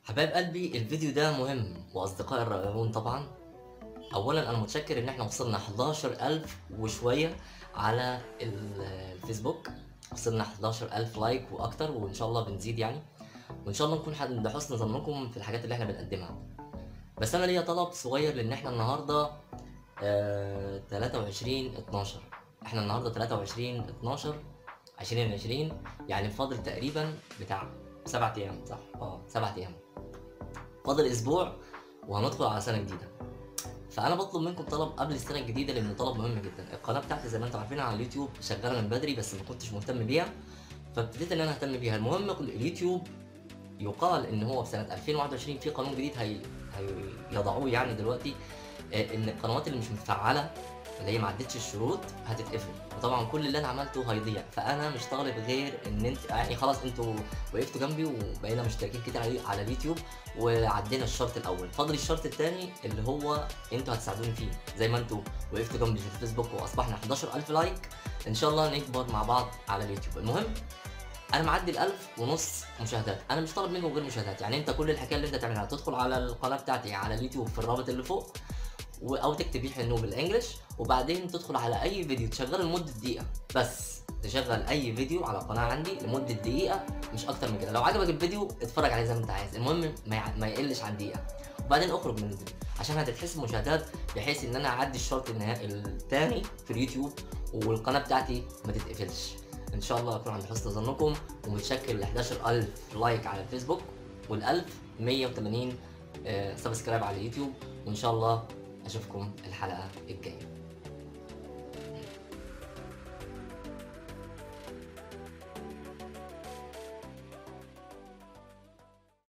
حبايب قلبي الفيديو ده مهم واصدقائي الرائعون طبعا اولا انا متشكر ان احنا وصلنا 11000 وشويه على ال- الفيسبوك وصلنا 11000 لايك واكتر وان شاء الله بنزيد يعني وان شاء الله نكون عند حسن ظنكم في الحاجات اللي احنا بنقدمها بس انا ليا طلب صغير لان احنا النهارده آه 23 12 احنا النهارده 23 12 2020 يعني فاضل تقريبا بتاع سبعة ايام صح؟ اه سبعة ايام فاضل اسبوع وهندخل على سنه جديده فانا بطلب منكم طلب قبل السنه الجديده لانه طلب مهم جدا القناه بتاعتي زي ما انتم عارفين على اليوتيوب شغاله من بدري بس ما كنتش مهتم بيها فابتديت ان انا اهتم بيها المهم اليوتيوب يقال ان هو في سنه 2021 في قانون جديد هي هيضعوه يعني دلوقتي آه، ان القنوات اللي مش متفعله اللي هي ما عدتش الشروط هتتقفل وطبعا كل اللي انا عملته هيضيع فانا مش طالب غير ان انت يعني خلاص انتوا وقفتوا جنبي وبقينا مشتركين كتير على على اليوتيوب وعدينا الشرط الاول فاضل الشرط الثاني اللي هو انتوا هتساعدوني فيه زي ما انتوا وقفتوا جنبي في الفيسبوك واصبحنا 11000 لايك ان شاء الله نكبر مع بعض على اليوتيوب المهم انا معدي الألف ونص مشاهدات انا مش طالب منكم غير مشاهدات يعني انت كل الحكايه اللي انت تعملها تدخل على القناه بتاعتي على اليوتيوب في الرابط اللي فوق و- او تكتب يحيى النوب بالانجلش وبعدين تدخل على اي فيديو تشغله لمده دقيقه بس تشغل اي فيديو على القناه عندي لمده دقيقه مش اكتر من كده لو عجبك الفيديو اتفرج عليه زي ما انت عايز المهم ما, يع- ما يقلش عن دقيقه وبعدين اخرج من الفيديو عشان هتتحسب مشاهدات بحيث ان انا اعدي الشرط النهائي الثاني في اليوتيوب والقناه بتاعتي ما تتقفلش ان شاء الله اكون عند حسن ظنكم ومتشكر ل 11000 لايك على الفيسبوك وال 1180 آه، سبسكرايب على اليوتيوب وان شاء الله اشوفكم الحلقه الجايه